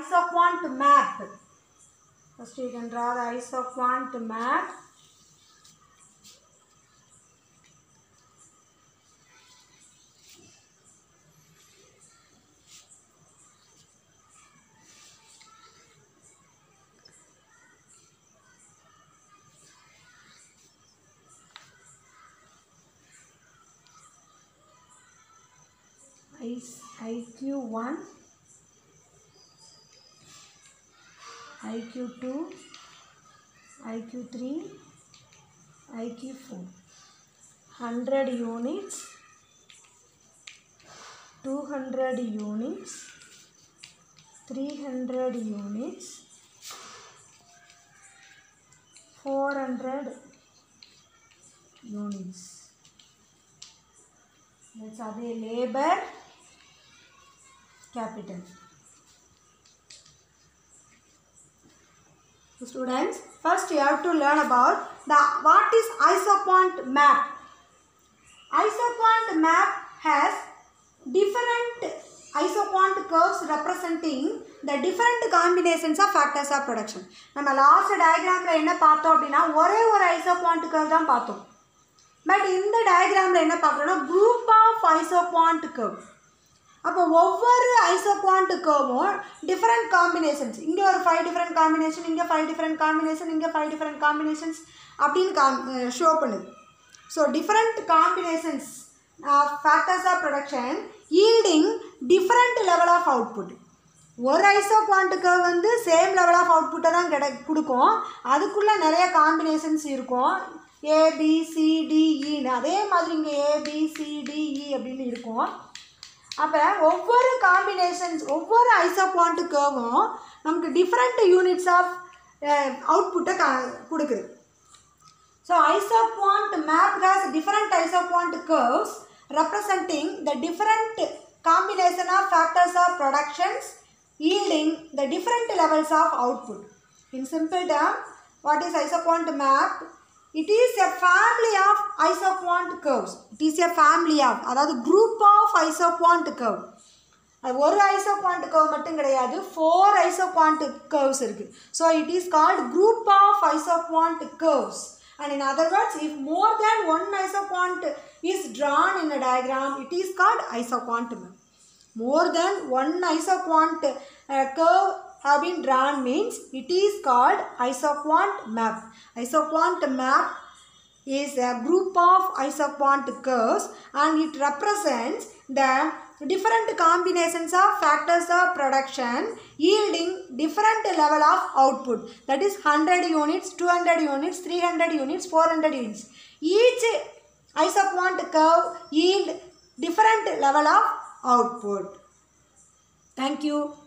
isoquant map. First you can draw the isoquant map. IQ1, IQ2, IQ3, IQ4. 100 units, 200 units, 300 units, 400 units. That's the labor capital. Students, first you have to learn about the what is isoquant map. Isoquant map has different isoquant curves representing the different combinations of factors of production. நம்ம last டயக்ராமில் என்ன பார்த்தோம் அப்படின்னா ஒரே ஒரு ஐசோகுவாண்ட் curve தான் பார்த்தோம் but இந்த டயக்ராமில் என்ன பார்க்குறோன்னா குரூப் ஆஃப் ஐசோகுவாண்ட் கர்வ் அப்போ ஒவ்வொரு ஐசோகுவாண்ட் கர்வும் டிஃப்ரெண்ட் காம்பினேஷன்ஸ் இங்கே ஒரு ஃபைவ் டிஃப்ரெண்ட் காம்பினேஷன் இங்கே ஃபைவ் டிஃப்ரெண்ட் காம்பினேஷன் இங்கே ஃபைவ் டிஃப்ரெண்ட் காம்பினேஷன்ஸ் அப்படின்னு காம் ஷோ பண்ணுது so different combinations of factors of production yielding different level of output ஒரு ஐசோ குவாண்ட்டுக்கு வந்து சேம் லெவல் ஆஃப் அவுட்புட்டை தான் கிடை கொடுக்கும் அதுக்குள்ளே நிறைய காம்பினேஷன்ஸ் இருக்கும் ஏபிசிடிஇன்னு அதே மாதிரி இங்கே ஏபிசிடிஇ அப்படின்னு இருக்கும் அப்போ ஒவ்வொரு காம்பினேஷன்ஸ் ஒவ்வொரு ஐசோ குவாண்ட்டுக்கும் நமக்கு டிஃப்ரெண்ட் யூனிட்ஸ் ஆஃப் அவுட்புட்டை கா கொடுக்குது So isoquant map has different isoquant curves representing the different combination of factors of productions yielding the different levels of output. In simple term, what is isoquant map? It is a family of isoquant curves. It is a family of அதாவது group of isoquant curve. அது ஒரு ஐசோகுவாண்ட் curve மட்டும் கிடையாது four isoquant curves இருக்குது so it is called group of isoquant curves and in other words if more than one isoquant is drawn in a diagram it is called isoquant map more than one isoquant uh, curve have been drawn means it is called isoquant map isoquant map is a group of isoquant curves and it represents the different combinations of factors of production yielding different level of output that is 100 units 200 units 300 units 400 units each isoquant curve yield different level of output thank you